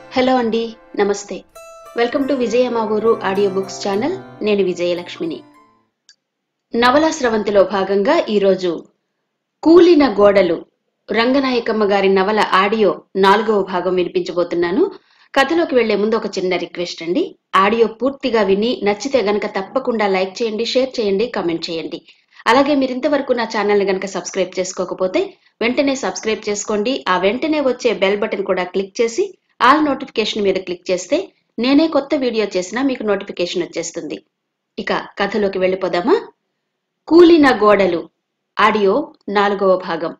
hello అండి నమస్తే welcome to విజయ మా ఊరు ఆడియో బుక్స్ ఛానల్ నేను విజయలక్ష్మిని నవలా స్రవంతిలో భాగంగా ఈరోజు కూలిన గోడలు రంగనాయకమ్మ గారి నవల ఆడియో నాలుగవ భాగం వినిపించబోతున్నాను కథలోకి వెళ్లే ముందు ఒక చిన్న రిక్వెస్ట్ అండి ఆడియో పూర్తిగా విని నచ్చితే గనక తప్పకుండా లైక్ చేయండి షేర్ చేయండి కామెంట్ చేయండి అలాగే మీరు ఇంతవరకు నా ఛానల్ని గనక సబ్స్క్రైబ్ చేసుకోకపోతే వెంటనే సబ్స్క్రైబ్ చేసుకోండి ఆ వెంటనే వచ్చే బెల్ బటన్ కూడా క్లిక్ చేసి ఆల్ నోటిఫికేషన్ మీద క్లిక్ చేస్తే నేనే కొత్త వీడియో చేసినా మీకు నోటిఫికేషన్ వచ్చేస్తుంది ఇక కథలోకి వెళ్ళిపోదామా కూలిన గోడలు ఆడియో నాలుగవ భాగం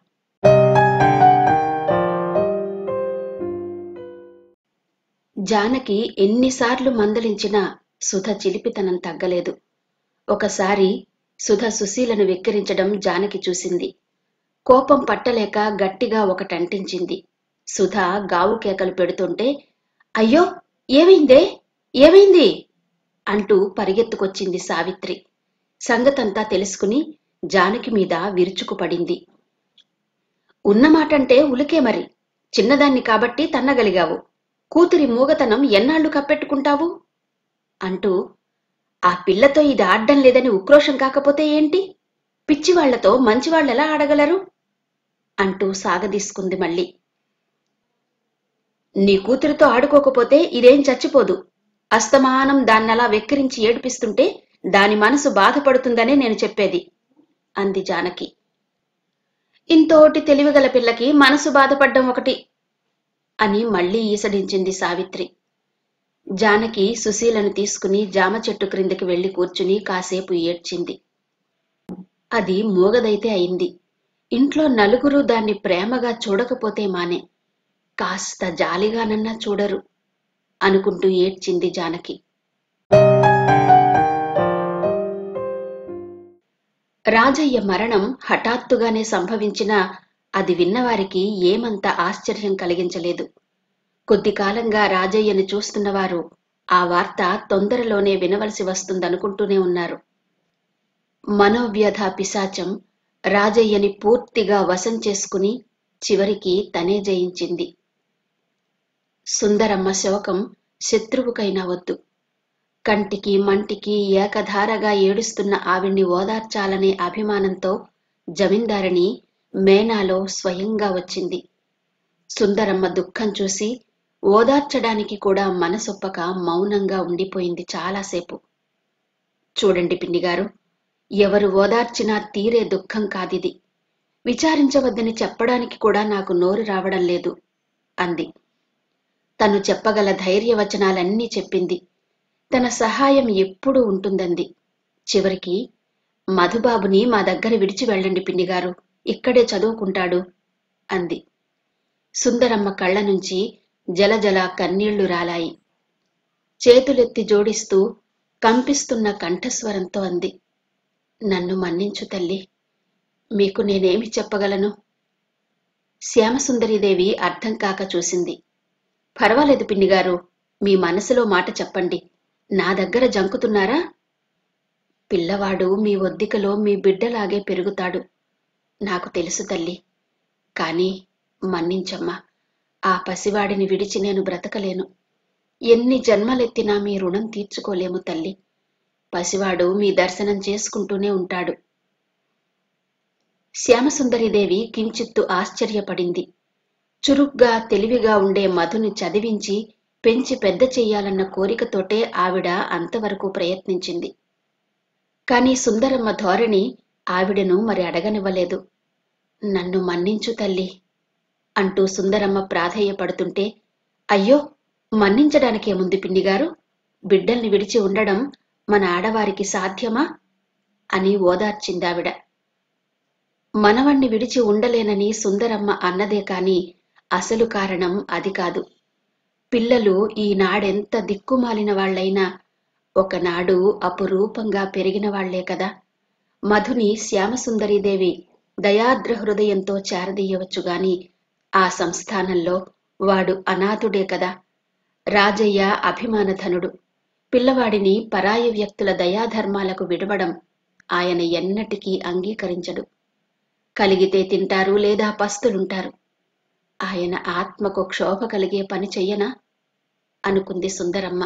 జానకి ఎన్నిసార్లు మందలించినా సుధ చిలిపితనం తగ్గలేదు ఒకసారి సుధ సుశీలను వెక్కిరించడం జానకి చూసింది కోపం పట్టలేక గట్టిగా ఒకటంటించింది సుధ గావు కేకలు పెడుతుంటే అయ్యో ఏమైందే ఏమైంది అంటూ పరిగెత్తుకొచ్చింది సావిత్రి సంగతంతా తెలుసుకుని జానకి మీద విరుచుకుపడింది ఉన్నమాటంటే ఉలికే మరి చిన్నదాన్ని కాబట్టి తన్నగలిగావు కూతురి మూగతనం ఎన్నాళ్లు కప్పెట్టుకుంటావు అంటూ ఆ పిల్లతో ఇది ఆడ్డం లేదని ఉక్రోషం కాకపోతే ఏంటి పిచ్చివాళ్లతో మంచివాళ్లెలా ఆడగలరు అంటూ సాగదీసుకుంది మళ్ళీ నీ కూతురితో ఆడుకోకపోతే ఇదేం చచ్చిపోదు అస్తమానం దాన్నలా వెక్కిరించి ఏడిపిస్తుంటే దాని మనసు బాధపడుతుందనే నేను చెప్పేది అంది జానకి ఇంతోటి తెలివిగల పిల్లకి మనసు బాధపడ్డం ఒకటి అని మళ్లీ ఈసడించింది సావిత్రి జానకి సుశీలను తీసుకుని జామ చెట్టు క్రిందకి వెళ్లి కూర్చుని కాసేపు ఏడ్చింది అది మూగదైతే అయింది ఇంట్లో నలుగురు దాన్ని ప్రేమగా చూడకపోతే మానే కాస్త జాలిగానన్నా చూడరు అనుకుంటూ ఏడ్చింది జానకి రాజయ్య మరణం హఠాత్తుగానే సంభవించినా అది విన్నవారికి ఏమంత ఆశ్చర్యం కలిగించలేదు కొద్ది కాలంగా రాజయ్యను చూస్తున్నవారు ఆ వార్త తొందరలోనే వినవలసి వస్తుందనుకుంటూనే ఉన్నారు మనోవ్యధ పిశాచం రాజయ్యని పూర్తిగా వశం చేసుకుని చివరికి తనే జయించింది సుందరమ్మ శోకం శత్రువుకైనా వద్దు కంటికి మంటికి ఏకధారగా ఏడుస్తున్న ఆవిడ్ని ఓదార్చాలనే అభిమానంతో జమీందారిని మేనాలో స్వయంగా వచ్చింది సుందరమ్మ దుఃఖం చూసి ఓదార్చడానికి కూడా మనసొప్పక మౌనంగా ఉండిపోయింది చాలాసేపు చూడండి పిన్నిగారు ఎవరు ఓదార్చినా తీరే దుఃఖం కాదిది విచారించవద్దని చెప్పడానికి కూడా నాకు నోరు రావడం లేదు అంది తను చెప్పగల ధైర్యవచనాలన్నీ చెప్పింది తన సహాయం ఎప్పుడూ ఉంటుందంది చివరికి మధుబాబుని మా దగ్గర విడిచి వెళ్ళండి పిన్నిగారు ఇక్కడే చదువుకుంటాడు అంది సుందరమ్మ కళ్ళ నుంచి జలజల కన్నీళ్లు రాలాయి చేతులెత్తి జోడిస్తూ కంపిస్తున్న కంఠస్వరంతో అంది నన్ను మన్నించు తల్లి మీకు నేనేమి చెప్పగలను శ్యామసుందరీదేవి అర్థం కాక చూసింది పర్వాలేదు పిన్నిగారు మీ మనసులో మాట చెప్పండి నా దగ్గర జంకుతున్నారా పిల్లవాడు మీ ఒద్దికలో మీ బిడ్డలాగే పెరుగుతాడు నాకు తెలుసు తల్లి కాని మన్నించమ్మా ఆ పసివాడిని విడిచి నేను బ్రతకలేను ఎన్ని జన్మలెత్తినా మీ రుణం తీర్చుకోలేము తల్లి పసివాడు మీ దర్శనం చేసుకుంటూనే ఉంటాడు శ్యామసుందరిదేవి కించిత్తు ఆశ్చర్యపడింది చురుగ్గా తెలివిగా ఉండే మధుని చదివించి పెంచి పెద్ద చెయ్యాలన్న కోరికతోటే ఆవిడ అంతవరకు ప్రయత్నించింది కాని సుందరమ్మ ధోరణి ఆవిడను మరి అడగనివ్వలేదు నన్ను మన్నించు తల్లి అంటూ సుందరమ్మ ప్రాధేయపడుతుంటే అయ్యో మన్నించడానికేముంది పిన్నిగారు బిడ్డల్ని విడిచి ఉండడం మన ఆడవారికి సాధ్యమా అని ఓదార్చిందావిడ మనవణ్ణి విడిచి ఉండలేనని సుందరమ్మ అన్నదే కాని అసలు కారణం అది కాదు పిల్లలు ఈనాడెంత దిక్కుమాలిన వాళ్లైనా ఒకనాడు అపురూపంగా పెరిగిన వాళ్లే కదా మధుని శ్యామసుందరీదేవి దయాద్ర హృదయంతో చేరదీయవచ్చు గాని ఆ సంస్థానంలో వాడు అనాథుడే కదా రాజయ్య అభిమానధనుడు పిల్లవాడిని పరాయి వ్యక్తుల దయాధర్మాలకు విడవడం ఆయన ఎన్నటికీ అంగీకరించడు కలిగితే తింటారు లేదా పస్తులుంటారు ఆయన ఆత్మకు క్షోభ కలిగే పని చెయ్యనా అనుకుంది సుందరమ్మ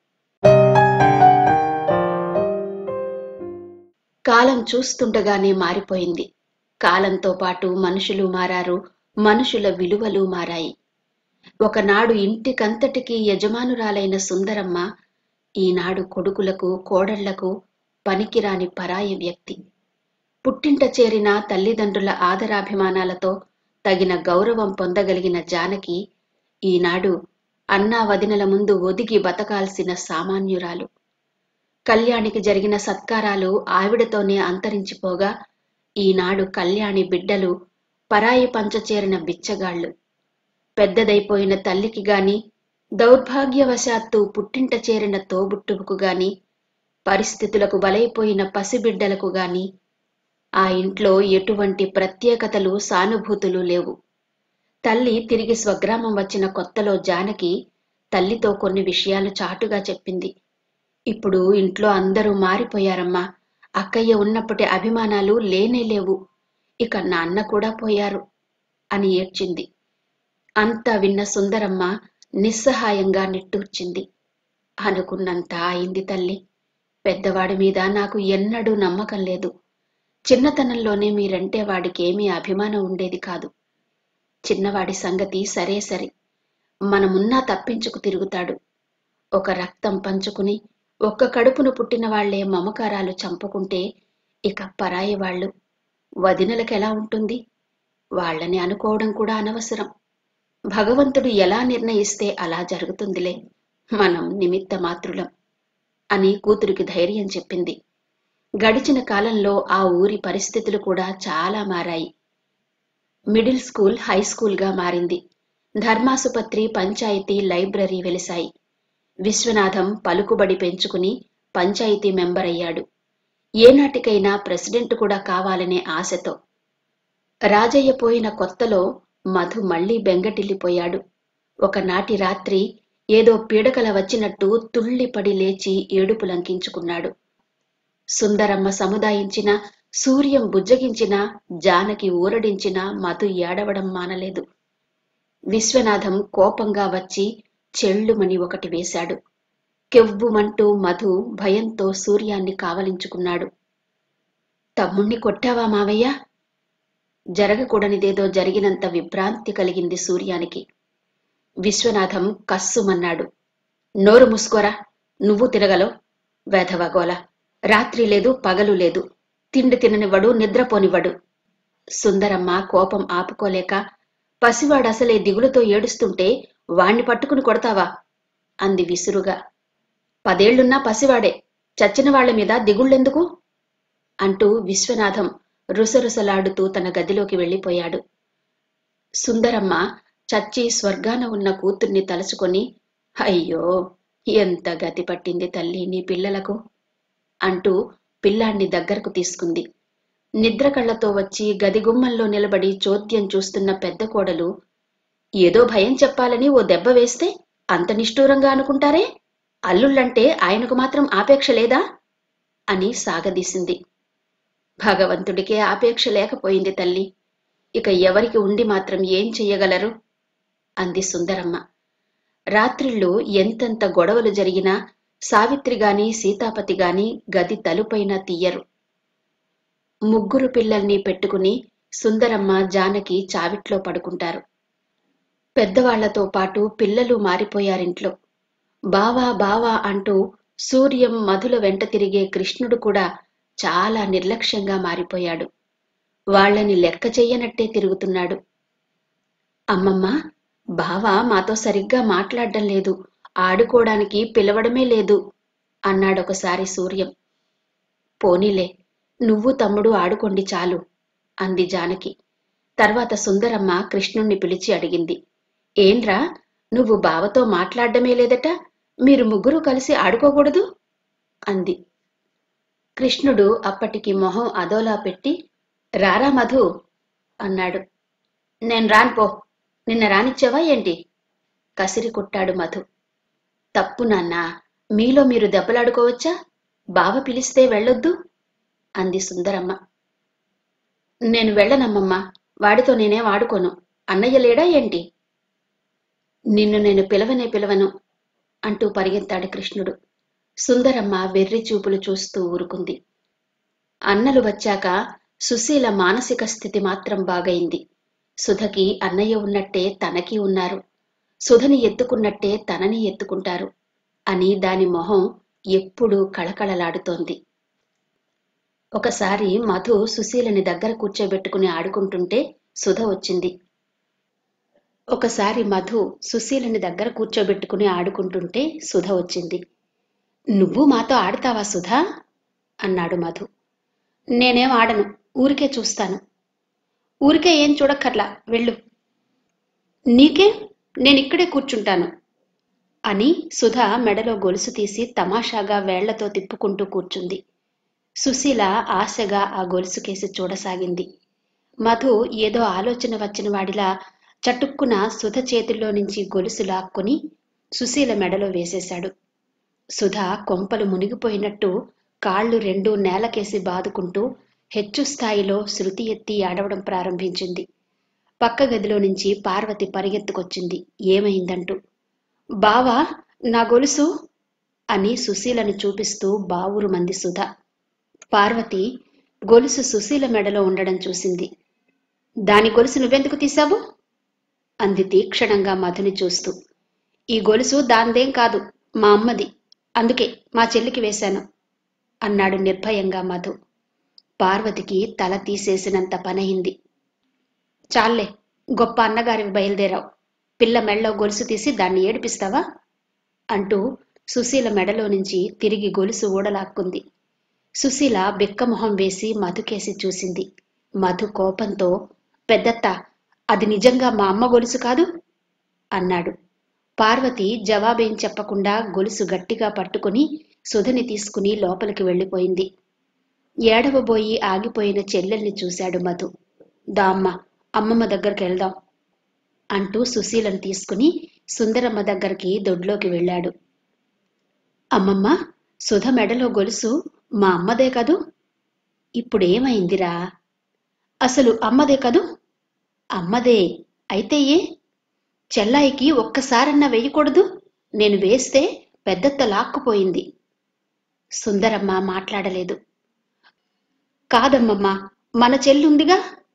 కాలం చూస్తుండగానే మారిపోయింది కాలంతో పాటు మనుషులు మారారు మనుషుల విలువలు మారాయి ఒకనాడు ఇంటికంతటికీ యజమానురాలైన సుందరమ్మ ఈనాడు కొడుకులకు కోడళ్లకు పనికిరాని పరాయి వ్యక్తి పుట్టింట చేరిన తల్లిదండ్రుల ఆదరాభిమానాలతో తగిన గౌరవం పొందగలిగిన జానకి ఈనాడు అన్నా వదినల ముందు ఒదిగి బతకాల్సిన సామాన్యురాలు కళ్యాణికి జరిగిన సత్కారాలు ఆవిడతోనే అంతరించిపోగా ఈనాడు కళ్యాణి బిడ్డలు పరాయి పంచచేరిన బిచ్చగాళ్లు పెద్దదైపోయిన తల్లికి గాని దౌర్భాగ్యవశాత్తు పుట్టింట చేరిన తోబుట్టువుకు గాని పరిస్థితులకు బలైపోయిన పసిబిడ్డలకు గాని ఆ ఇంట్లో ఎటువంటి ప్రత్యేకతలు సానుభూతులు లేవు తల్లి తిరిగి స్వగ్రామం వచ్చిన కొత్తలో జానకి తల్లితో కొన్ని విషయాలు చాటుగా చెప్పింది ఇప్పుడు ఇంట్లో అందరూ మారిపోయారమ్మా అక్కయ్య ఉన్నప్పటి అభిమానాలు లేనే లేవు ఇక నాన్న కూడా పోయారు అని ఏడ్చింది అంతా విన్న సుందరమ్మ నిస్సహాయంగా నిట్టూర్చింది అనుకున్నంత అయింది తల్లి పెద్దవాడి మీద నాకు ఎన్నడూ నమ్మకం లేదు చిన్నతనంలోనే మీరంటే వాడికేమీ అభిమానం ఉండేది కాదు చిన్నవాడి సంగతి సరే సరే మనమున్నా తప్పించుకు తిరుగుతాడు ఒక రక్తం పంచుకుని ఒక్క కడుపును పుట్టిన వాళ్లే మమకారాలు చంపుకుంటే ఇక పరాయి వాళ్ళు వదినలకెలా ఉంటుంది వాళ్ళని అనుకోవడం కూడా అనవసరం భగవంతుడు ఎలా నిర్ణయిస్తే అలా జరుగుతుందిలే మనం నిమిత్త మాత్రులం అని కూతురికి ధైర్యం చెప్పింది గడిచిన కాలంలో ఆ ఊరి పరిస్థితులు కూడా చాలా మారాయి మిడిల్ స్కూల్ హై స్కూల్గా మారింది ధర్మాసుపత్రి పంచాయతీ లైబ్రరీ వెలిశాయి విశ్వనాథం పలుకుబడి పెంచుకుని పంచాయతీ మెంబర్ అయ్యాడు ఏనాటికైనా ప్రెసిడెంట్ కూడా కావాలనే ఆశతో రాజయ్య పోయిన కొత్తలో మధు మళ్లీ బెంగటిల్లిపోయాడు ఒకనాటి రాత్రి ఏదో పీడకల వచ్చినట్టు తుళ్ళిపడి లేచి ఏడుపు లంకించుకున్నాడు సుందరమ్మ సముదాయించిన సూర్యం బుజ్జగించిన జానకి ఊరడించిన మధు ఏడవడం మానలేదు విశ్వనాథం కోపంగా వచ్చి చెళ్ళుమని ఒకటి వేశాడు కెవ్వుమంటూ మధు భయంతో సూర్యాన్ని కావలించుకున్నాడు తమ్ముణ్ణి కొట్టావా మావయ్య జరగకూడనిదేదో జరిగినంత విభ్రాంతి కలిగింది సూర్యానికి విశ్వనాథం కస్సుమన్నాడు నోరు ముసుకోరా నువ్వు తిరగలవు వేధవగోల రాత్రి లేదు పగలు లేదు తిండి తిననివ్వడు నిద్రపోనివ్వడు సుందరమ్మ కోపం ఆపుకోలేక పసివాడసలే దిగులుతో ఏడుస్తుంటే వాణ్ణి పట్టుకుని కొడతావా అంది విసురుగా పదేళ్లున్నా పసివాడే చచ్చిన వాళ్ల మీద దిగుళ్ళెందుకు అంటూ విశ్వనాథం రుసరుసలాడుతూ తన గదిలోకి వెళ్ళిపోయాడు సుందరమ్మ చచ్చి స్వర్గాన ఉన్న కూతుర్ని తలుచుకొని అయ్యో ఎంత గతి పట్టింది తల్లి నీ పిల్లలకు అంటూ పిల్లాన్ని దగ్గరకు తీసుకుంది నిద్ర కళ్ళతో వచ్చి గదిగుమ్మంలో నిలబడి చోద్యం చూస్తున్న పెద్ద కోడలు ఏదో భయం చెప్పాలని ఓ దెబ్బ వేస్తే అంత నిష్ఠూరంగా అనుకుంటారే అల్లుళ్ళంటే ఆయనకు మాత్రం ఆపేక్ష లేదా అని సాగదీసింది భగవంతుడికే ఆపేక్ష లేకపోయింది తల్లి ఇక ఎవరికి ఉండి మాత్రం ఏం చెయ్యగలరు అంది సుందరమ్మ రాత్రిళ్ళు ఎంతెంత గొడవలు జరిగినా సావిత్రి గాని సీతాపతి గాని గది తలుపైన తీయరు ముగ్గురు పిల్లల్ని పెట్టుకుని సుందరమ్మ జానకి చావిట్లో పడుకుంటారు పెద్దవాళ్లతో పాటు పిల్లలు మారిపోయారింట్లో బావా బావా అంటూ సూర్యం మధుల వెంట తిరిగే కృష్ణుడు కూడా చాలా నిర్లక్ష్యంగా మారిపోయాడు వాళ్ళని లెక్క చెయ్యనట్టే తిరుగుతున్నాడు అమ్మమ్మ బావ మాతో సరిగ్గా మాట్లాడడం లేదు ఆడుకోవడానికి పిలవడమే లేదు అన్నాడొకసారి సూర్యం పోనీలే నువ్వు తమ్ముడు ఆడుకోండి చాలు అంది జానకి తర్వాత సుందరమ్మ కృష్ణుణ్ణి పిలిచి అడిగింది ఏంట్రా నువ్వు బావతో మాట్లాడడమే లేదట మీరు ముగ్గురు కలిసి ఆడుకోకూడదు అంది కృష్ణుడు అప్పటికి మొహం అదోలా పెట్టి రారా మధు అన్నాడు నేను రాన్పో నిన్న రానిచ్చావా ఏంటి కసిరి కుట్టాడు మధు తప్పు నాన్న మీలో మీరు దెబ్బలాడుకోవచ్చా బావ పిలిస్తే వెళ్ళొద్దు అంది సుందరమ్మ నేను వెళ్ళనమ్మమ్మా వాడితో నేనే వాడుకోను అన్నయ్య లేడా ఏంటి నిన్ను నేను పిలవనే పిలవను అంటూ పరిగెత్తాడు కృష్ణుడు సుందరమ్మ వెర్రి చూపులు చూస్తూ ఊరుకుంది అన్నలు వచ్చాక సుశీల మానసిక స్థితి మాత్రం బాగైంది సుధకి అన్నయ్య ఉన్నట్టే తనకి ఉన్నారు సుధని ఎత్తుకున్నట్టే తనని ఎత్తుకుంటారు అని దాని మొహం ఎప్పుడూ కళకళలాడుతోంది ఒకసారి మధు సుశీలని దగ్గర కూర్చోబెట్టుకుని ఆడుకుంటుంటే సుధ వచ్చింది ఒకసారి మధు సుశీలని దగ్గర కూర్చోబెట్టుకుని ఆడుకుంటుంటే సుధ వచ్చింది నువ్వు మాతో ఆడతావా సుధా అన్నాడు మధు నేనేం ఆడను ఊరికే చూస్తాను ఊరికే ఏం చూడక్కర్లా వెళ్ళు నీకే నేనిక్కడే కూర్చుంటాను అని సుధ మెడలో గొలుసు తీసి తమాషాగా వేళ్లతో తిప్పుకుంటూ కూర్చుంది సుశీల ఆశగా ఆ గొలుసుకేసి చూడసాగింది మధు ఏదో ఆలోచన వచ్చిన వాడిలా చటుక్కున సుధ చేతుల్లో నుంచి గొలుసు లాక్కొని సుశీల మెడలో వేసేశాడు సుధ కొంపలు మునిగిపోయినట్టు కాళ్ళు రెండూ నేలకేసి బాదుకుంటూ హెచ్చు స్థాయిలో శృతి ఎత్తి ఆడవడం ప్రారంభించింది పక్క గదిలో నుంచి పార్వతి పరిగెత్తుకొచ్చింది ఏమైందంటూ బావా నా గొలుసు అని సుశీలను చూపిస్తూ బావురు మంది సుధ పార్వతి గొలుసు సుశీల మెడలో ఉండడం చూసింది దాని గొలుసు నువ్వెందుకు తీశావు అంది తీక్షణంగా మధుని చూస్తూ ఈ గొలుసు దాందేం కాదు మా అమ్మది అందుకే మా చెల్లికి వేశాను అన్నాడు నిర్భయంగా మధు పార్వతికి తల తీసేసినంత పనయింది చాలే గొప్ప అన్నగారివి బయలుదేరావు పిల్ల మెళ్ళో గొలుసు తీసి దాన్ని ఏడిపిస్తావా అంటూ సుశీల మెడలో నుంచి తిరిగి గొలుసు ఊడలాక్కుంది సుశీల బిక్కమొహం వేసి మధుకేసి చూసింది మధు కోపంతో పెద్దత్త అది నిజంగా మా అమ్మ గొలుసు కాదు అన్నాడు పార్వతి జవాబేం చెప్పకుండా గొలుసు గట్టిగా పట్టుకుని సుధని తీసుకుని లోపలికి వెళ్ళిపోయింది ఏడవబోయి ఆగిపోయిన చెల్లెల్ని చూశాడు మధు దామ్మ అమ్మమ్మ దగ్గరికి వెళ్దాం అంటూ సుశీలను తీసుకుని సుందరమ్మ దగ్గరికి దొడ్లోకి వెళ్ళాడు అమ్మమ్మ సుధ మెడలో గొలుసు మా అమ్మదే కదూ ఇప్పుడేమైందిరా అసలు అమ్మదే కదూ అమ్మదే అయితే ఏ చెల్లాయికి ఒక్కసారన్నా వేయకూడదు నేను వేస్తే పెద్దత్త లాక్కుపోయింది సుందరమ్మ మాట్లాడలేదు కాదమ్మమ్మ మన చెల్లుందిగా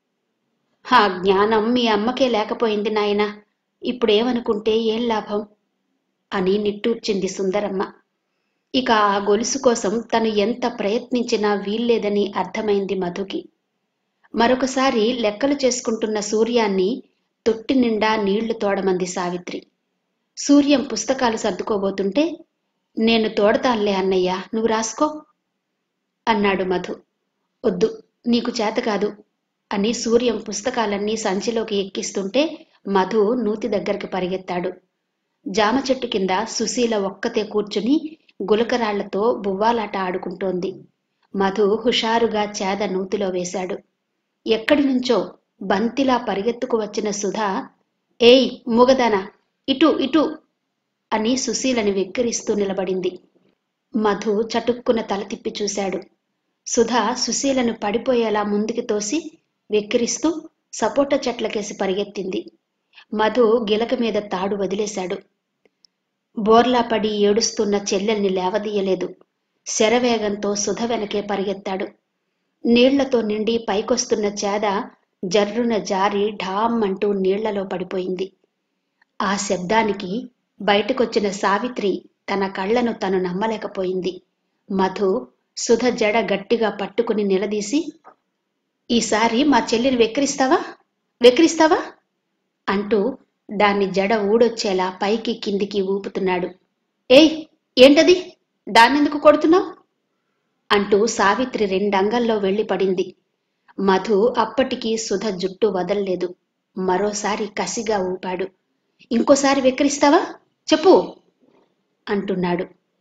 ఆ జ్ఞానం మీ అమ్మకే లేకపోయింది నాయన ఇప్పుడేమనుకుంటే ఏం లాభం అని నిట్టూర్చింది సుందరమ్మ ఇక ఆ గొలుసు కోసం తను ఎంత ప్రయత్నించినా వీల్లేదని అర్థమైంది మధుకి మరొకసారి లెక్కలు చేసుకుంటున్న సూర్యాన్ని తొట్టి నిండా నీళ్లు తోడమంది సావిత్రి సూర్యం పుస్తకాలు సర్దుకోబోతుంటే నేను తోడతానులే అన్నయ్య నువ్వు రాసుకో అన్నాడు మధు వద్దు నీకు చేత కాదు అని సూర్యం పుస్తకాలన్నీ సంచిలోకి ఎక్కిస్తుంటే మధు నూతి దగ్గరికి పరిగెత్తాడు జామ చెట్టు కింద సుశీల ఒక్కతే కూర్చుని గులకరాళ్లతో బువ్వాలాట ఆడుకుంటోంది మధు హుషారుగా చేద నూతిలో వేశాడు ఎక్కడి నుంచో బంతిలా పరిగెత్తుకు వచ్చిన సుధా ఏయ్ మూగదానా ఇటు ఇటు అని సుశీలని వెక్కిరిస్తూ నిలబడింది మధు చటుక్కున తల తిప్పి చూశాడు సుధా సుశీలను పడిపోయేలా ముందుకి తోసి వెక్కిరిస్తూ సపోటా చెట్లకేసి పరిగెత్తింది మధు గిలక మీద తాడు వదిలేశాడు బోర్లా పడి ఏడుస్తున్న చెల్లెల్ని లేవదీయలేదు శరవేగంతో సుధ వెనకే పరిగెత్తాడు నీళ్లతో నిండి పైకొస్తున్న చేద జర్రున జారి ఢామ్ అంటూ నీళ్లలో పడిపోయింది ఆ శబ్దానికి బయటకొచ్చిన సావిత్రి తన కళ్లను తను నమ్మలేకపోయింది మధు సుధ జడ గట్టిగా పట్టుకుని నిలదీసి ఈసారి మా చెల్లిని వెక్కిరిస్తావా వెక్కిరిస్తావా అంటూ దాన్ని జడ ఊడొచ్చేలా పైకి కిందికి ఊపుతున్నాడు ఏయ్ ఏంటది దాన్నెందుకు కొడుతున్నావు అంటూ సావిత్రి రెండంగల్లో వెళ్లి పడింది మధు అప్పటికి సుధ జుట్టు వదల్లేదు మరోసారి కసిగా ఊపాడు ఇంకోసారి వెక్కిరిస్తావా చెప్పు అంటున్నాడు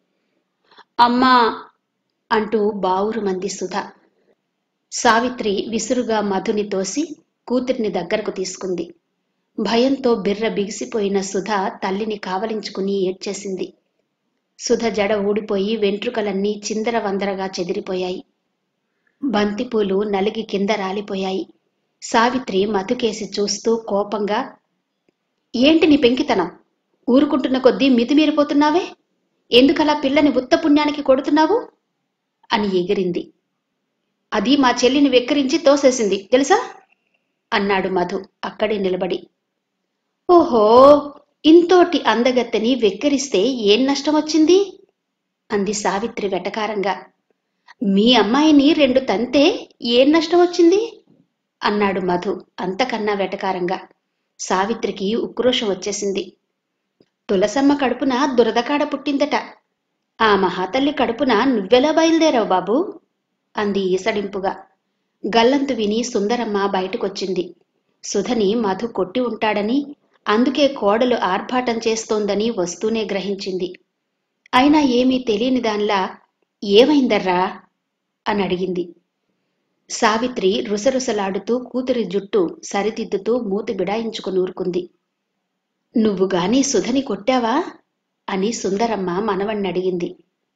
అమ్మా అంటూ బావురు మంది సుధ సావిత్రి విసురుగా మధుని తోసి కూతుర్ని దగ్గరకు తీసుకుంది భయంతో బిర్ర బిగిసిపోయిన సుధ తల్లిని కావలించుకుని ఏడ్చేసింది సుధ జడ ఊడిపోయి వెంట్రుకలన్నీ చిందర వందరగా చెదిరిపోయాయి బంతిపూలు నలిగి కింద రాలిపోయాయి సావిత్రి మధుకేసి చూస్తూ కోపంగా ఏంటి నీ పెంకితనం ఊరుకుంటున్న కొద్దీ మితిమీరిపోతున్నావే ఎందుకలా పిల్లని ఉత్త పుణ్యానికి కొడుతున్నావు అని ఎగిరింది అది మా చెల్లిని వెక్కిరించి తోసేసింది తెలుసా అన్నాడు మధు అక్కడే నిలబడి ఓహో ఇంతోటి అందగత్తెని వెక్కిరిస్తే ఏం నష్టం వచ్చింది అంది సావిత్రి వెటకారంగా మీ అమ్మాయిని రెండు తంతే ఏం నష్టం వచ్చింది అన్నాడు మధు అంతకన్నా వెటకారంగా సావిత్రికి ఉక్రోషం వచ్చేసింది తులసమ్మ కడుపున దురదకాడ పుట్టిందట ఆ మహాతల్లి కడుపున నువ్వెలా బయలుదేరావు బాబూ అంది ఈసడింపుగా గల్లంతు విని సుందరమ్మ బయటకొచ్చింది సుధని మధు కొట్టి ఉంటాడని అందుకే కోడలు ఆర్భాటం చేస్తోందని వస్తూనే గ్రహించింది అయినా ఏమీ తెలియని దానిలా ఏమైందర్రా అని అడిగింది సావిత్రి రుసరుసలాడుతూ కూతురి జుట్టు సరిదిద్దుతూ మూతి బిడాయించుకుని ఊరుకుంది నువ్వు గాని సుధని కొట్టావా అని సుందరమ్మ మనవణ్ణి అడిగింది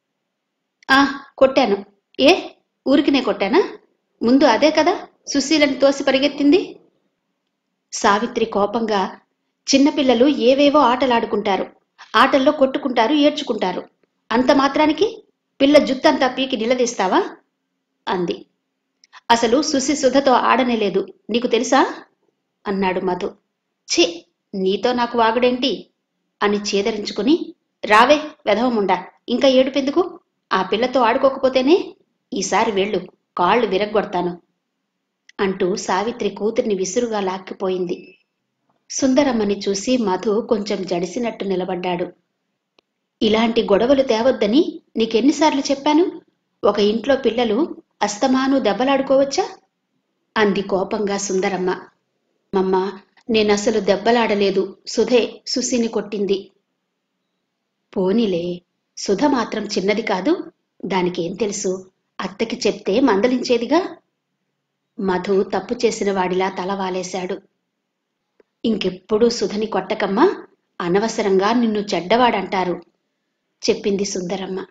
ఆ కొట్టాను ఏ ఊరికినే కొట్టానా ముందు అదే కదా సుశీలని తోసి పరిగెత్తింది సావిత్రి కోపంగా చిన్నపిల్లలు ఏవేవో ఆటలాడుకుంటారు ఆటల్లో కొట్టుకుంటారు ఏడ్చుకుంటారు అంత మాత్రానికి పిల్ల జుత్తంతా పీకి నిలదీస్తావా అంది అసలు సుసి సుధతో ఆడనేలేదు నీకు తెలుసా అన్నాడు మధు ఛీ నీతో నాకు వాగుడేంటి అని చేదరించుకుని రావే వెధవముండా ఇంకా ఏడుపెందుకు ఆ పిల్లతో ఆడుకోకపోతేనే ఈసారి వెళ్ళు కాళ్ళు విరగ్గొడతాను అంటూ సావిత్రి కూతుర్ని విసురుగా లాక్కిపోయింది సుందరమ్మని చూసి మధు కొంచెం జడిసినట్టు నిలబడ్డాడు ఇలాంటి గొడవలు తేవద్దని నీకెన్నిసార్లు చెప్పాను ఒక ఇంట్లో పిల్లలు అస్తమాను దెబ్బలాడుకోవచ్చా అంది కోపంగా సుందరమ్మ మమ్మ నేనసలు దెబ్బలాడలేదు సుధే సుసిని కొట్టింది పోనీలే సుధ మాత్రం చిన్నది కాదు దానికేం తెలుసు అత్తకి చెప్తే మందలించేదిగా మధు తప్పు చేసిన వాడిలా తల వాలేశాడు ఇంకెప్పుడూ సుధని కొట్టకమ్మా అనవసరంగా నిన్ను చెడ్డవాడంటారు చెప్పింది సుందరమ్మ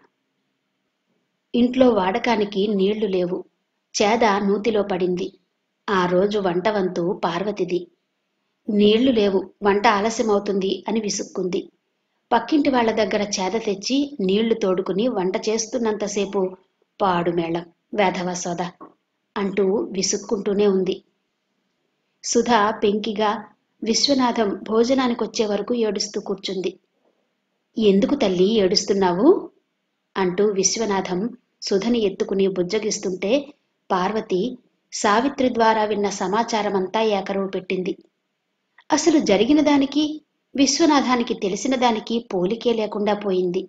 ఇంట్లో వాడకానికి నీళ్లు లేవు చేద నూతిలో పడింది ఆ రోజు వంట వంతు పార్వతిది నీళ్లు లేవు వంట ఆలస్యమవుతుంది అని విసుక్కుంది పక్కింటి వాళ్ళ దగ్గర చేద తెచ్చి నీళ్లు తోడుకుని వంట చేస్తున్నంతసేపు పాడు మేళం వేధవ సోద అంటూ విసుక్కుంటూనే ఉంది సుధా పెంకిగా విశ్వనాథం భోజనానికొచ్చే వరకు ఏడుస్తూ కూర్చుంది ఎందుకు తల్లి ఏడుస్తున్నావు అంటూ విశ్వనాథం సుధని ఎత్తుకుని బుజ్జగిస్తుంటే పార్వతి సావిత్రి ద్వారా విన్న సమాచారమంతా ఏకరువు పెట్టింది అసలు జరిగిన దానికి విశ్వనాథానికి తెలిసిన దానికి పోలికే లేకుండా పోయింది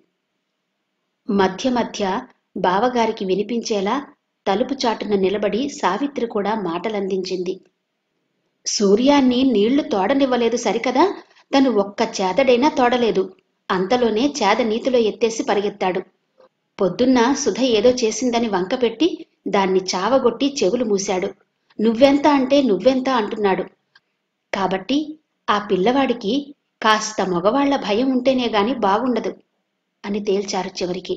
మధ్య మధ్య బావగారికి వినిపించేలా తలుపు చాటున నిలబడి సావిత్రి కూడా మాటలందించింది సూర్యాన్ని నీళ్లు తోడనివ్వలేదు సరికదా తను ఒక్క చేదడైనా తోడలేదు అంతలోనే చేద నీతిలో ఎత్తేసి పరిగెత్తాడు పొద్దున్న సుధ ఏదో చేసిందని వంకపెట్టి దాన్ని చావగొట్టి చెవులు మూశాడు నువ్వెంత అంటే నువ్వెంత అంటున్నాడు కాబట్టి ఆ పిల్లవాడికి కాస్త మగవాళ్ల భయం ఉంటేనే గాని బాగుండదు అని తేల్చారు చివరికి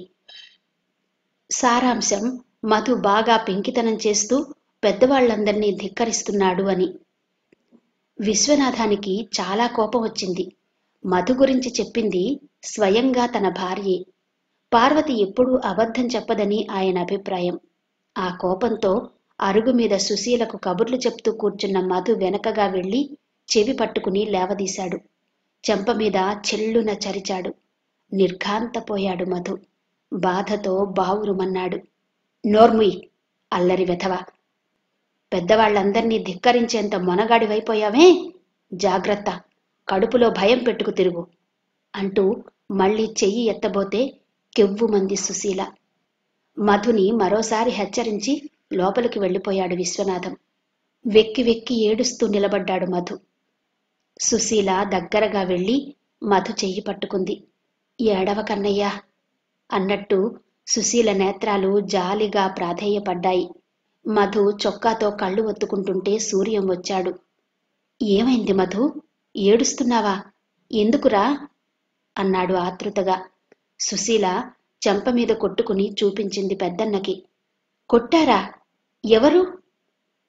సారాంశం మధు బాగా పెంకితనం చేస్తూ పెద్దవాళ్లందర్నీ ధిక్కరిస్తున్నాడు అని విశ్వనాథానికి చాలా కోపం వచ్చింది మధు గురించి చెప్పింది స్వయంగా తన భార్యే పార్వతి ఎప్పుడూ అబద్ధం చెప్పదని ఆయన అభిప్రాయం ఆ కోపంతో అరుగు మీద సుశీలకు కబుర్లు చెప్తూ కూర్చున్న మధు వెనకగా వెళ్లి చెవి పట్టుకుని లేవదీశాడు చెంప మీద చెల్లున చరిచాడు నిర్ఘాంతపోయాడు మధు బాధతో బావురుమన్నాడు నోర్ముయ్ అల్లరి వెధవ పెద్దవాళ్లందర్నీ ధిక్కరించేంత మొనగాడివైపోయావే జాగ్రత్త కడుపులో భయం పెట్టుకు తిరుగు అంటూ మళ్ళీ చెయ్యి ఎత్తబోతే కెవ్వుమంది సుశీల మధుని మరోసారి హెచ్చరించి లోపలికి వెళ్ళిపోయాడు విశ్వనాథం వెక్కి వెక్కి ఏడుస్తూ నిలబడ్డాడు మధు సుశీల దగ్గరగా వెళ్ళి మధు చెయ్యి పట్టుకుంది ఏడవ కన్నయ్యా అన్నట్టు సుశీల నేత్రాలు జాలిగా ప్రాధేయపడ్డాయి మధు చొక్కాతో కళ్ళు ఒత్తుకుంటుంటే సూర్యం వచ్చాడు ఏమైంది మధు ఏడుస్తున్నావా ఎందుకురా అన్నాడు ఆతృతగా సుశీల చెంప మీద కొట్టుకుని చూపించింది పెద్దన్నకి కొట్టారా ఎవరు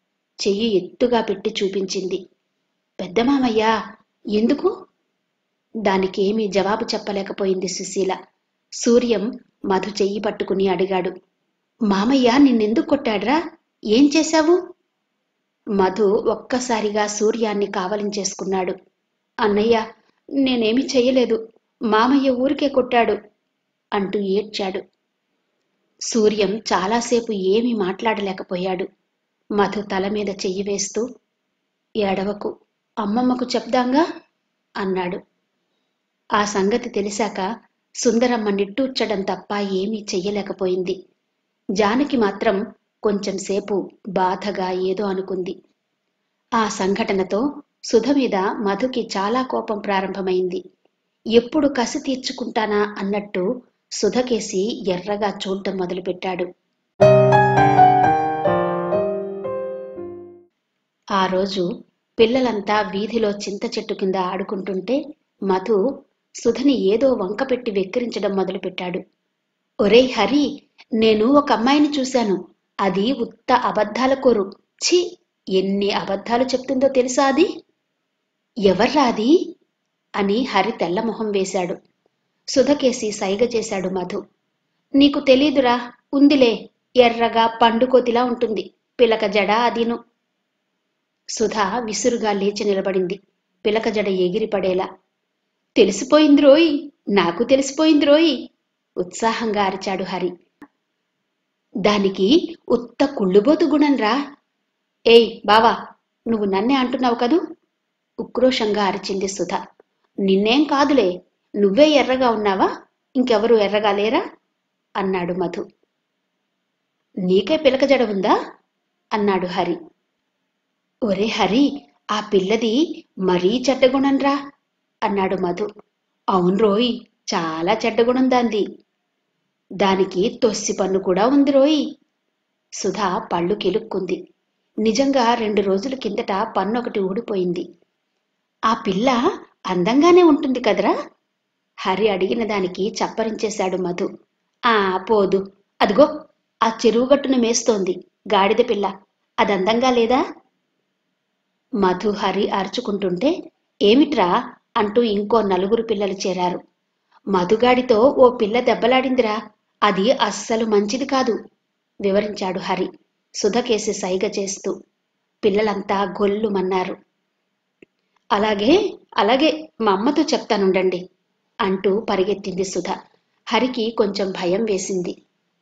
చెయ్యి ఎత్తుగా పెట్టి చూపించింది పెద్దమామయ్యా ఎందుకు దానికేమీ జవాబు చెప్పలేకపోయింది సుశీల సూర్యం మధు చెయ్యి పట్టుకుని అడిగాడు మామయ్య నిన్నెందుకు కొట్టాడ్రా ఏం చేశావు మధు ఒక్కసారిగా సూర్యాన్ని కావలించేసుకున్నాడు అన్నయ్య నేనేమి చెయ్యలేదు మామయ్య ఊరికే కొట్టాడు అంటూ ఏడ్చాడు సూర్యం చాలాసేపు ఏమీ మాట్లాడలేకపోయాడు మధు తల మీద చెయ్యి వేస్తూ ఏడవకు అమ్మమ్మకు చెప్దాంగా అన్నాడు ఆ సంగతి తెలిసాక సుందరమ్మ నిట్టూర్చడం తప్ప ఏమీ చెయ్యలేకపోయింది జానకి మాత్రం కొంచెం సేపు బాధగా ఏదో అనుకుంది ఆ సంఘటనతో సుధ మీద మధుకి చాలా కోపం ప్రారంభమైంది ఎప్పుడు కసి తీర్చుకుంటానా అన్నట్టు సుధకేసి ఎర్రగా చూడటం మొదలుపెట్టాడు ఆ రోజు పిల్లలంతా వీధిలో చింత చెట్టు కింద ఆడుకుంటుంటే మధు సుధని ఏదో వంకపెట్టి వెక్కిరించడం మొదలుపెట్టాడు ఒరేయ్ హరి నేను ఒక అమ్మాయిని చూశాను అది ఉత్త అబద్ధాల కోరు ఛీ ఎన్ని అబద్ధాలు చెప్తుందో తెలుసా అది ఎవర్రా అది అని హరి తెల్లమొహం వేశాడు సుధకేసి సైగ చేశాడు మధు నీకు తెలీదురా ఉందిలే ఎర్రగా పండుకోతిలా ఉంటుంది పిలక జడ అదిను సుధ విసురుగా లేచి నిలబడింది పిలక జడ ఎగిరిపడేలా తెలిసిపోయిందిరోయ్ నాకు తెలిసిపోయిందిరోయ్ ఉత్సాహంగా అరిచాడు హరి దానికి ఉత్త కుళ్ళుబోతు గుణంరా ఏయ్ బావా నువ్వు నన్నే అంటున్నావు కదూ ఉక్రోషంగా అరిచింది సుధ నిన్నేం కాదులే నువ్వే ఎర్రగా ఉన్నావా ఇంకెవరు ఎర్రగా లేరా అన్నాడు మధు నీకే పిలక జడ ఉందా అన్నాడు హరి ఒరే హరి ఆ పిల్లది మరీ చెడ్డగుణంరా అన్నాడు మధు అవునరోయ్ చాలా చెడ్డగుణం దాంది దానికి తొస్సి పన్ను కూడా ఉంది రోయ్ సుధా పళ్ళు కిలుక్కుంది నిజంగా రెండు రోజుల కిందట పన్ను ఒకటి ఊడిపోయింది ఆ పిల్ల అందంగానే ఉంటుంది కదరా హరి అడిగిన దానికి చప్పరించేశాడు మధు ఆ పోదు అదిగో ఆ చెరువుగట్టున మేస్తోంది గాడిద పిల్ల అది అందంగా లేదా మధు హరి అరుచుకుంటుంటే ఏమిట్రా అంటూ ఇంకో నలుగురు పిల్లలు చేరారు మధుగాడితో ఓ పిల్ల దెబ్బలాడిందిరా అది అస్సలు మంచిది కాదు వివరించాడు హరి సుధకేసి సైగ చేస్తూ పిల్లలంతా గొల్లుమన్నారు అలాగే అలాగే మా అమ్మతో చెప్తానుండండి అంటూ పరిగెత్తింది సుధ హరికి కొంచెం భయం వేసింది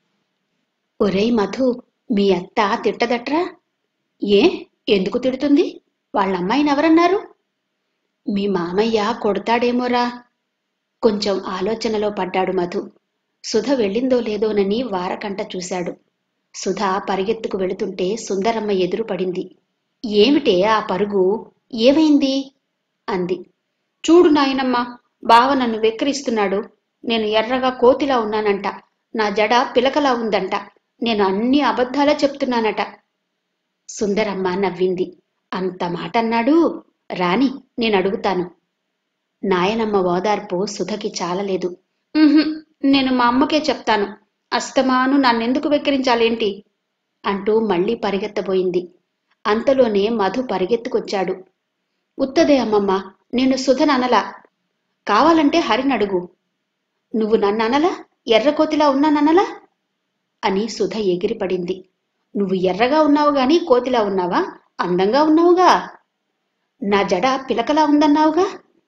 ఒరేయ్ మధు మీ అత్త తిట్టదట్రా ఏ ఎందుకు తిడుతుంది వాళ్ళ అమ్మాయిని ఎవరన్నారు మీ మామయ్య కొడతాడేమోరా కొంచెం ఆలోచనలో పడ్డాడు మధు సుధ వెళ్ళిందో లేదోనని వారకంట చూశాడు సుధ పరిగెత్తుకు వెళుతుంటే సుందరమ్మ ఎదురు పడింది ఏమిటే ఆ పరుగు ఏమైంది అంది చూడు నాయనమ్మ బావ నన్ను వెక్కిరిస్తున్నాడు నేను ఎర్రగా కోతిలా ఉన్నానంట నా జడ పిలకలా ఉందంట నేను అన్ని అబద్ధాలే చెప్తున్నానట సుందరమ్మ నవ్వింది అంత మాట అన్నాడు రాని నేను అడుగుతాను నాయనమ్మ ఓదార్పు సుధకి చాలలేదు "ఉహుం, నేను మా అమ్మకే చెప్తాను అస్తమాను నన్నెందుకు వెక్కిరించాలేంటి అంటూ మళ్ళీ పరిగెత్తబోయింది అంతలోనే మధు పరిగెత్తుకొచ్చాడు ఉత్తదే అమ్మమ్మ నేను సుధననలా కావాలంటే హరినడుగు నువ్వు నన్ననలా ఎర్రకోతిలా ఉన్నాననలా అని సుధ ఎగిరిపడింది నువ్వు ఎర్రగా ఉన్నావు గాని కోతిలా ఉన్నావా అందంగా ఉన్నావుగా నా జడ పిలకలా ఉందన్నావుగా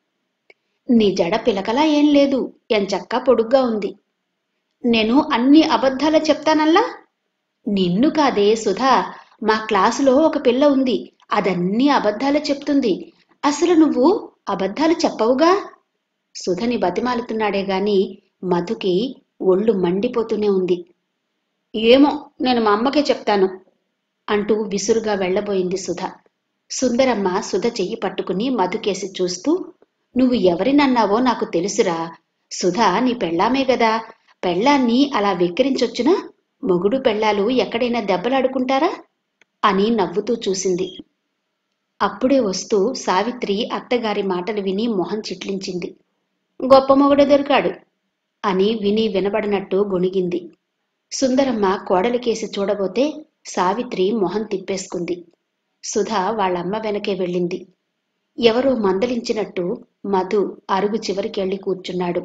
నీ జడ పిలకలా ఏం లేదు ఎంచక్కా పొడుగ్గా ఉంది నేను అన్ని అబద్ధాలే చెప్తానల్లా నిన్ను కాదే సుధా మా క్లాసులో ఒక పిల్ల ఉంది అదన్నీ అబద్ధాలే చెప్తుంది అసలు నువ్వు అబద్ధాలు చెప్పవుగా సుధని బతిమాలుతున్నాడే గాని మధుకి ఒళ్ళు మండిపోతూనే ఉంది ఏమో నేను మా అమ్మకే చెప్తాను అంటూ విసురుగా వెళ్ళబోయింది సుధ సుందరమ్మ సుధ చెయ్యి పట్టుకుని మధుకేసి చూస్తూ నువ్వు ఎవరినన్నావో నాకు తెలుసురా సుధ నీ పెళ్ళామే గదా పెళ్ళాన్ని అలా వెక్కిరించొచ్చునా మొగుడు పెళ్ళాలు ఎక్కడైనా దెబ్బలాడుకుంటారా అని నవ్వుతూ చూసింది అప్పుడే వస్తూ సావిత్రి అత్తగారి మాటలు విని మొహం చిట్లించింది గొప్ప మొగుడు దొరికాడు అని విని వినబడినట్టు గొణిగింది సుందరమ్మ కోడలికేసి చూడబోతే సావిత్రి మొహం తిప్పేసుకుంది సుధ వాళ్ళమ్మ వెనకే వెళ్ళింది ఎవరో మందలించినట్టు మధు అరుగు చివరికెళ్ళి కూర్చున్నాడు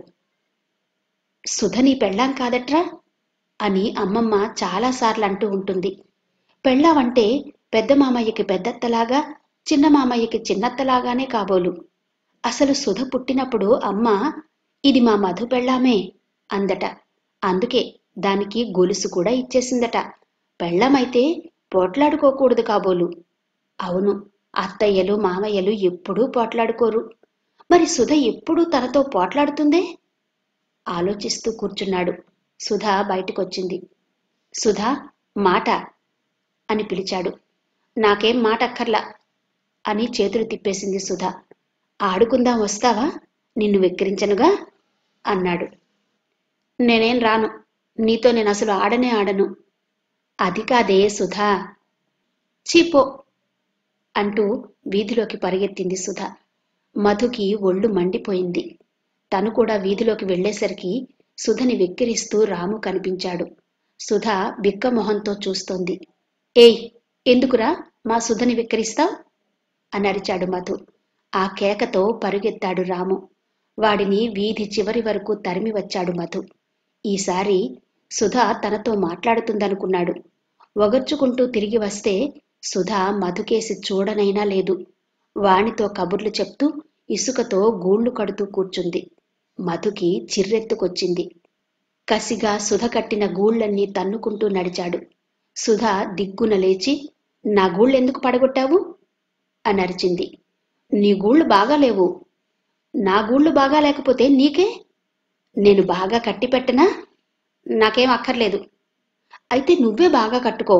సుధ నీ పెళ్ళాం కాదట్రా అని అమ్మమ్మ చాలాసార్లు అంటూ ఉంటుంది పెళ్ళావంటే పెద్ద మామయ్యకి పెద్దత్తలాగా చిన్న మామయ్యకి చిన్నత్తలాగానే కాబోలు అసలు సుధ పుట్టినప్పుడు అమ్మ ఇది మా మధు పెళ్ళామే అందట అందుకే దానికి గొలుసు కూడా ఇచ్చేసిందట పెళ్ళమైతే పోట్లాడుకోకూడదు కాబోలు అవును అత్తయ్యలు మామయ్యలు ఎప్పుడూ పోట్లాడుకోరు మరి సుధ ఎప్పుడూ తనతో పోట్లాడుతుందే ఆలోచిస్తూ కూర్చున్నాడు సుధా బయటకొచ్చింది సుధా మాట అని పిలిచాడు నాకేం మాట అక్కర్లా అని చేతులు తిప్పేసింది సుధా ఆడుకుందాం వస్తావా నిన్ను వెక్కిరించనుగా అన్నాడు నేనేం రాను నీతో నేను అసలు ఆడనే ఆడను అది కాదే సుధా చీపో అంటూ వీధిలోకి పరిగెత్తింది సుధ మధుకి ఒళ్ళు మండిపోయింది తను కూడా వీధిలోకి వెళ్లేసరికి సుధని వెక్కిరిస్తూ రాము కనిపించాడు సుధ బిక్కమొహంతో చూస్తోంది ఏయ్ ఎందుకురా మా సుధని వెక్కిరిస్తావ్ అని అరిచాడు మధు ఆ కేకతో పరుగెత్తాడు రాము వాడిని వీధి చివరి వరకు తరిమి వచ్చాడు మధు ఈసారి సుధ తనతో మాట్లాడుతుందనుకున్నాడు ఒగర్చుకుంటూ తిరిగి వస్తే సుధ మధుకేసి చూడనైనా లేదు వానితో కబుర్లు చెప్తూ ఇసుకతో గూళ్లు కడుతూ కూర్చుంది మధుకి చిర్రెత్తుకొచ్చింది కసిగా సుధ కట్టిన గూళ్ళన్నీ తన్నుకుంటూ నడిచాడు సుధ దిగ్గున లేచి నా గూళ్ళెందుకు పడగొట్టావు అని అరిచింది నీ గూళ్ళు బాగాలేవు నా గూళ్ళు బాగా లేకపోతే నీకే నేను బాగా కట్టి పెట్టనా నాకేం అక్కర్లేదు అయితే నువ్వే బాగా కట్టుకో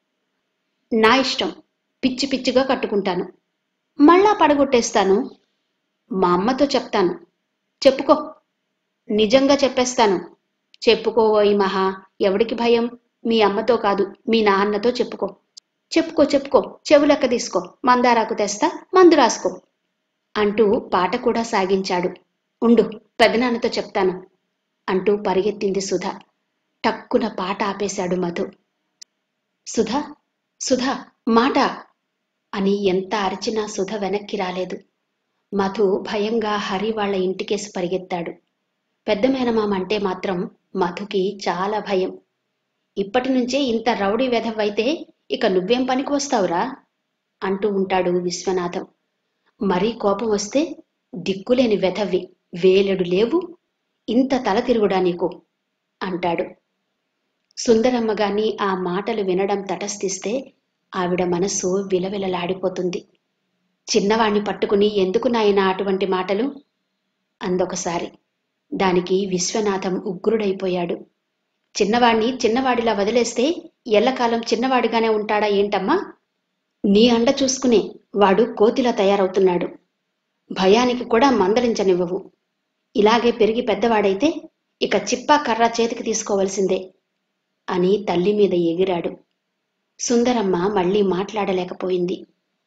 నా ఇష్టం పిచ్చి పిచ్చిగా కట్టుకుంటాను మళ్ళా పడగొట్టేస్తాను మా అమ్మతో చెప్తాను చెప్పుకో నిజంగా చెప్పేస్తాను చెప్పుకోవోయి మహా ఎవడికి భయం మీ అమ్మతో కాదు మీ నాన్నతో చెప్పుకో చెప్పుకో చెప్పుకో చెవులెక్క తీసుకో మందారాకు తెస్తా మందు రాసుకో అంటూ పాట కూడా సాగించాడు ఉండు పెదనాన్నతో చెప్తాను అంటూ పరిగెత్తింది సుధ టక్కున పాట ఆపేశాడు మధు సుధ సుధ మాట అని ఎంత అరిచినా సుధ వెనక్కి రాలేదు మధు భయంగా హరి వాళ్ళ ఇంటికేసి పరిగెత్తాడు పెద్ద మేనమామ అంటే మాత్రం మధుకి చాలా భయం ఇప్పటి నుంచే ఇంత రౌడీ వెధవైతే ఇక నువ్వేం పనికి వస్తావురా అంటూ ఉంటాడు విశ్వనాథం మరీ కోపం వస్తే దిక్కులేని వెధవి వేలెడు లేవు ఇంత తల తిరుగుడా నీకు అంటాడు సుందరమ్మ గాని ఆ మాటలు వినడం తటస్థిస్తే ఆవిడ మనస్సు విలవిలలాడిపోతుంది చిన్నవాణ్ణి పట్టుకుని ఎందుకు నాయనా అటువంటి మాటలు అందొకసారి దానికి విశ్వనాథం ఉగ్రుడైపోయాడు చిన్నవాణ్ణి చిన్నవాడిలా వదిలేస్తే ఎల్లకాలం చిన్నవాడిగానే ఉంటాడా ఏంటమ్మా నీ అండ చూసుకునే వాడు కోతిలా తయారవుతున్నాడు భయానికి కూడా మందలించనివ్వవు ఇలాగే పెరిగి పెద్దవాడైతే ఇక చిప్పా కర్ర చేతికి తీసుకోవలసిందే అని తల్లి మీద ఎగిరాడు సుందరమ్మ మళ్ళీ మాట్లాడలేకపోయింది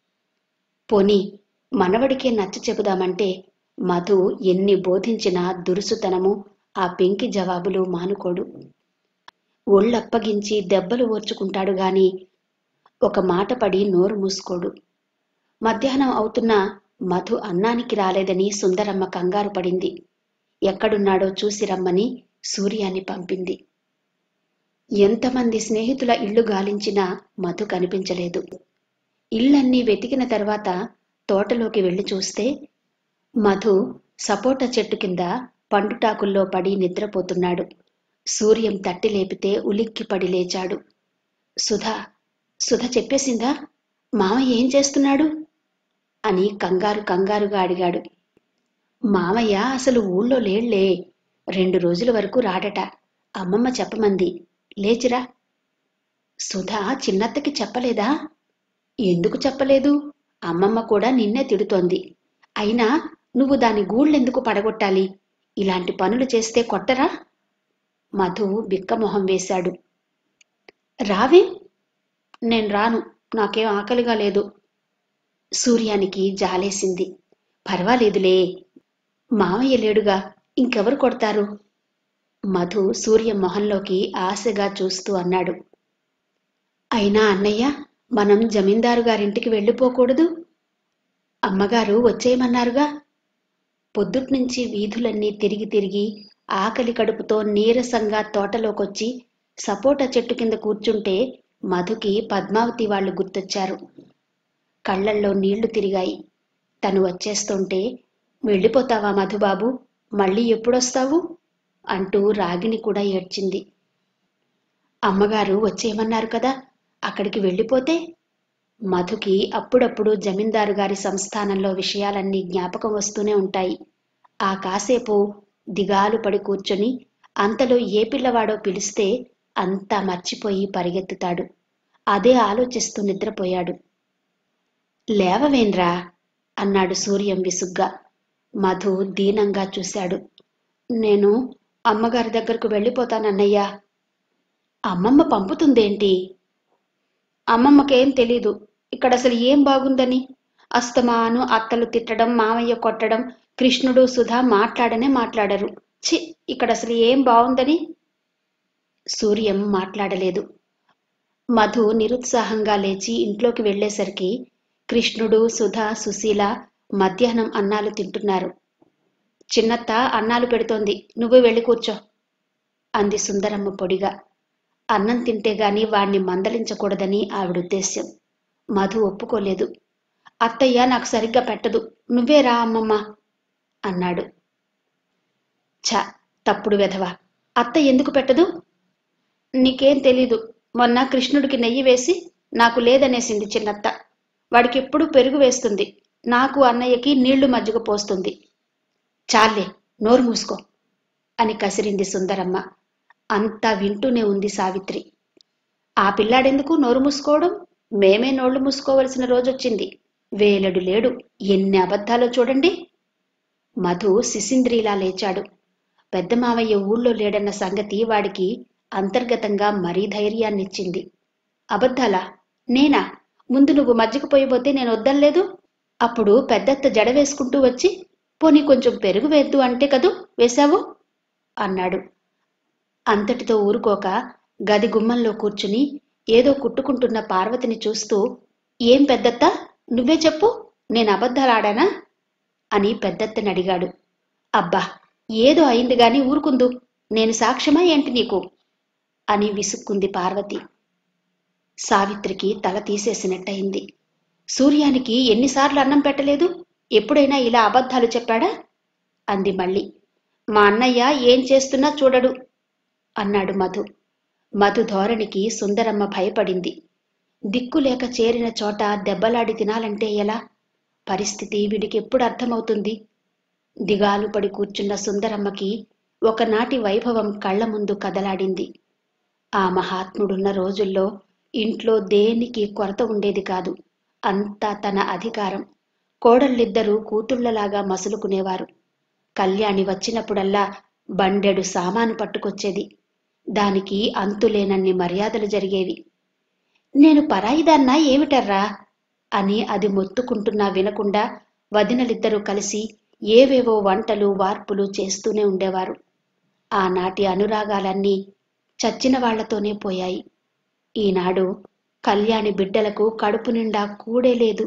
పోనీ మనవడికే నచ్చ చెబుదామంటే మధు ఎన్ని బోధించినా దురుసుతనము ఆ పెంకి జవాబులు మానుకోడు ఒళ్ళప్పగించి దెబ్బలు ఓర్చుకుంటాడు గాని ఒక మాట పడి నోరు మూసుకోడు మధ్యాహ్నం అవుతున్నా మధు అన్నానికి రాలేదని సుందరమ్మ కంగారు పడింది ఎక్కడున్నాడో చూసి రమ్మని సూర్యాన్ని పంపింది ఎంతమంది స్నేహితుల ఇల్లు గాలించినా మధు కనిపించలేదు ఇళ్ళన్నీ వెతికిన తర్వాత తోటలోకి వెళ్లి చూస్తే మధు సపోటా చెట్టు కింద పండుటాకుల్లో పడి నిద్రపోతున్నాడు సూర్యం తట్టి లేపితే ఉలిక్కి పడి లేచాడు సుధా సుధ చెప్పేసిందా మామయ్య ఏం చేస్తున్నాడు అని కంగారు కంగారుగా అడిగాడు మామయ్య అసలు ఊళ్ళో లేళ్లే రెండు రోజుల వరకు రాడట అమ్మమ్మ చెప్పమంది లేచిరా సుధా చిన్నత్తకి చెప్పలేదా ఎందుకు చెప్పలేదు అమ్మమ్మ కూడా నిన్నే తిడుతోంది అయినా నువ్వు దాని గూళ్ళెందుకు పడగొట్టాలి ఇలాంటి పనులు చేస్తే కొట్టరా మధు బిక్కమొహం వేశాడు రావే నేను రాను నాకేం ఆకలిగా లేదు సూర్యానికి జాలేసింది పర్వాలేదులే మావయ్య లేడుగా ఇంకెవరు కొడతారు మధు సూర్య మొహంలోకి ఆశగా చూస్తూ అన్నాడు అయినా అన్నయ్య మనం జమీందారు గారింటికి వెళ్ళిపోకూడదు అమ్మగారు వచ్చేయమన్నారుగా పొద్దుట్నుంచి వీధులన్నీ తిరిగి తిరిగి ఆకలి కడుపుతో నీరసంగా తోటలోకొచ్చి సపోటా చెట్టు కింద కూర్చుంటే మధుకి పద్మావతి వాళ్ళు గుర్తొచ్చారు కళ్ళల్లో నీళ్లు తిరిగాయి తను వచ్చేస్తుంటే వెళ్ళిపోతావా మధుబాబు మళ్ళీ ఎప్పుడొస్తావు అంటూ రాగిని కూడా ఏడ్చింది అమ్మగారు వచ్చేయమన్నారు కదా అక్కడికి వెళ్ళిపోతే మధుకి అప్పుడప్పుడు జమీందారు గారి సంస్థానంలో విషయాలన్నీ జ్ఞాపకం వస్తూనే ఉంటాయి ఆ కాసేపు దిగాలు పడి కూర్చొని అంతలో ఏ పిల్లవాడో పిలిస్తే అంతా మర్చిపోయి పరిగెత్తుతాడు అదే ఆలోచిస్తూ నిద్రపోయాడు లేవవేన్రా అన్నాడు సూర్యం విసుగ్గా మధు దీనంగా చూశాడు నేను అమ్మగారి దగ్గరకు వెళ్ళిపోతానన్నయ్యా అమ్మమ్మ పంపుతుందేంటి అమ్మమ్మకేం తెలీదు ఇక్కడ అసలు ఏం బాగుందని అస్తమాను అత్తలు తిట్టడం మామయ్య కొట్టడం కృష్ణుడు సుధా మాట్లాడనే మాట్లాడరు ఛి ఇక్కడ అసలు ఏం బాగుందని సూర్యం మాట్లాడలేదు మధు నిరుత్సాహంగా లేచి ఇంట్లోకి వెళ్ళేసరికి కృష్ణుడు సుధా సుశీల మధ్యాహ్నం అన్నాలు తింటున్నారు చిన్నత్త అన్నాలు పెడుతోంది నువ్వు వెళ్ళి కూర్చో అంది సుందరమ్మ పొడిగా అన్నం తింటే గాని వాణ్ణి మందలించకూడదని ఆవిడ ఉద్దేశ్యం మధు ఒప్పుకోలేదు అత్తయ్య నాకు సరిగ్గా పెట్టదు నువ్వే రా అమ్మమ్మ అన్నాడు ఛ తప్పుడు వెధవ అత్త ఎందుకు పెట్టదు నీకేం తెలీదు మొన్న కృష్ణుడికి నెయ్యి వేసి నాకు లేదనేసింది చిన్నత్త వాడికి ఎప్పుడు పెరుగు వేస్తుంది నాకు అన్నయ్యకి నీళ్లు మజ్జిగ పోస్తుంది చాలే నోరు మూసుకో అని కసిరింది సుందరమ్మ అంతా వింటూనే ఉంది సావిత్రి ఆ పిల్లాడెందుకు నోరు మూసుకోవడం మేమే నోళ్లు మూసుకోవలసిన రోజొచ్చింది వేలడు లేడు ఎన్ని అబద్ధాలో చూడండి మధు శిశింద్రిలా లేచాడు పెద్ద మావయ్య ఊళ్ళో లేడన్న సంగతి వాడికి అంతర్గతంగా మరీ ధైర్యాన్నిచ్చింది అబద్ధాలా నేనా ముందు నువ్వు మజ్జిగ పోయిపోతే నేను వద్దల్లేదు అప్పుడు పెద్దత్త జడ వేసుకుంటూ వచ్చి పోనీ కొంచెం పెరుగు వేద్దు అంటే కదూ వేశావు అన్నాడు అంతటితో ఊరుకోక గది గుమ్మంలో కూర్చుని ఏదో కుట్టుకుంటున్న పార్వతిని చూస్తూ ఏం పెద్దత్త నువ్వే చెప్పు నేను అబద్ధాలాడానా అని పెద్దత్తని అడిగాడు అబ్బా ఏదో అయింది గాని ఊరుకుందు నేను సాక్ష్యమా ఏంటి నీకు అని విసుక్కుంది పార్వతి సావిత్రికి తల తీసేసినట్టయింది సూర్యానికి ఎన్నిసార్లు అన్నం పెట్టలేదు ఎప్పుడైనా ఇలా అబద్ధాలు చెప్పాడా అంది మళ్ళీ మా అన్నయ్య ఏం చేస్తున్నా చూడడు అన్నాడు మధు మధు ధోరణికి సుందరమ్మ భయపడింది దిక్కులేక చేరిన చోట దెబ్బలాడి తినాలంటే ఎలా పరిస్థితి వీడికెప్పుడు అర్థమవుతుంది దిగాలు పడి కూర్చున్న సుందరమ్మకి ఒకనాటి వైభవం కళ్ల ముందు కదలాడింది ఆ మహాత్ముడున్న రోజుల్లో ఇంట్లో దేనికి కొరత ఉండేది కాదు అంతా తన అధికారం కోడళ్ళిద్దరూ కూతుళ్లలాగా మసులుకునేవారు కళ్యాణి వచ్చినప్పుడల్లా బండెడు సామాను పట్టుకొచ్చేది దానికి అంతులేనన్ని మర్యాదలు జరిగేవి నేను పరాయిదాన్నా ఏమిటర్రా అని అది మొత్తుకుంటున్నా వినకుండా వదినలిద్దరూ కలిసి ఏవేవో వంటలు వార్పులు చేస్తూనే ఉండేవారు ఆనాటి అనురాగాలన్నీ చచ్చిన వాళ్లతోనే పోయాయి ఈనాడు కళ్యాణి బిడ్డలకు కడుపు నిండా కూడే లేదు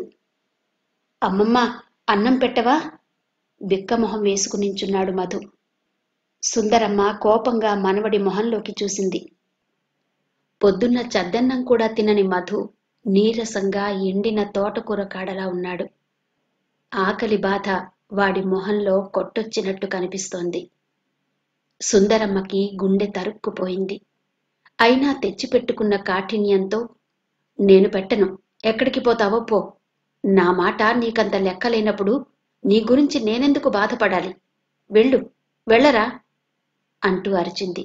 అమ్మమ్మ అన్నం పెట్టవా బిక్కమొహం వేసుకుని నించున్నాడు మధు సుందరమ్మ కోపంగా మనవడి మొహంలోకి చూసింది పొద్దున్న చద్దన్నం కూడా తినని మధు నీరసంగా ఎండిన తోటకూర కాడలా ఉన్నాడు ఆకలి బాధ వాడి మొహంలో కొట్టొచ్చినట్టు కనిపిస్తోంది సుందరమ్మకి గుండె తరుక్కుపోయింది అయినా తెచ్చిపెట్టుకున్న కాఠిన్యంతో నేను పెట్టను ఎక్కడికి పోతావో పో నా మాట నీకంత లెక్కలేనప్పుడు నీ గురించి నేనెందుకు బాధపడాలి వెళ్ళు వెళ్ళరా అంటూ అరిచింది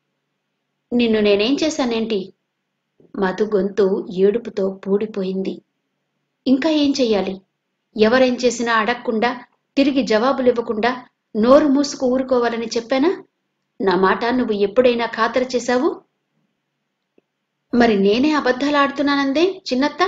నిన్ను నేనేం చేశానేంటి మధు గొంతు ఏడుపుతో పూడిపోయింది ఇంకా ఏం చెయ్యాలి ఎవరేం చేసినా అడగకుండా తిరిగి జవాబులివ్వకుండా నోరు మూసుకు ఊరుకోవాలని చెప్పానా నా మాట నువ్వు ఎప్పుడైనా ఖాతరు చేశావు మరి నేనే అబద్ధాలు ఆడుతున్నానందే చిన్నత్త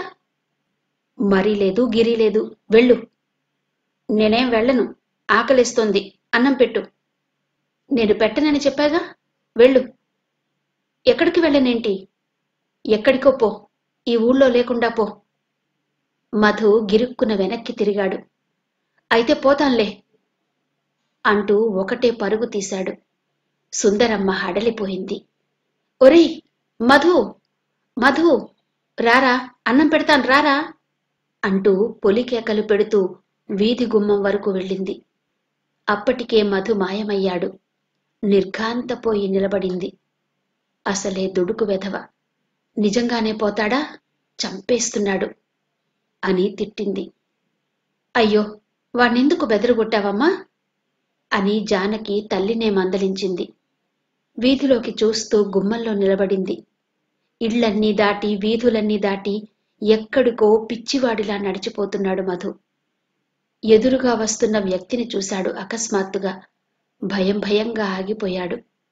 మరీ లేదు గిరి లేదు వెళ్ళు నేనేం వెళ్ళను ఆకలిస్తోంది అన్నం పెట్టు నేను పెట్టనని చెప్పాగా వెళ్ళు ఎక్కడికి వెళ్ళనేంటి ఎక్కడికో పో ఈ ఊళ్ళో లేకుండా పో మధు గిరుక్కున వెనక్కి తిరిగాడు అయితే పోతాన్లే అంటూ ఒకటే పరుగు తీశాడు సుందరమ్మ హడలిపోయింది ఒరేయ్ మధు మధు రారా అన్నం పెడతాను రారా అంటూ పొలికేకలు పెడుతూ వీధి గుమ్మం వరకు వెళ్ళింది అప్పటికే మధు మాయమయ్యాడు నిర్ఘాంతపోయి నిలబడింది అసలే దుడుకు వెధవ నిజంగానే పోతాడా చంపేస్తున్నాడు అని తిట్టింది అయ్యో వాణ్ణెందుకు బెదరగొట్టావమ్మా అని జానకి తల్లినే మందలించింది వీధిలోకి చూస్తూ గుమ్మంలో నిలబడింది ఇళ్లన్నీ దాటి వీధులన్నీ దాటి ఎక్కడికో పిచ్చివాడిలా నడిచిపోతున్నాడు మధు ఎదురుగా వస్తున్న వ్యక్తిని చూశాడు అకస్మాత్తుగా భయం భయంగా ఆగిపోయాడు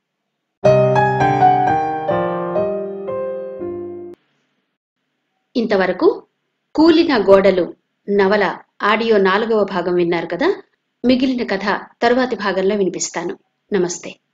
ఇంతవరకు కూలిన గోడలు నవల ఆడియో నాలుగవ భాగం విన్నారు కదా మిగిలిన కథ తరువాతి భాగంలో వినిపిస్తాను నమస్తే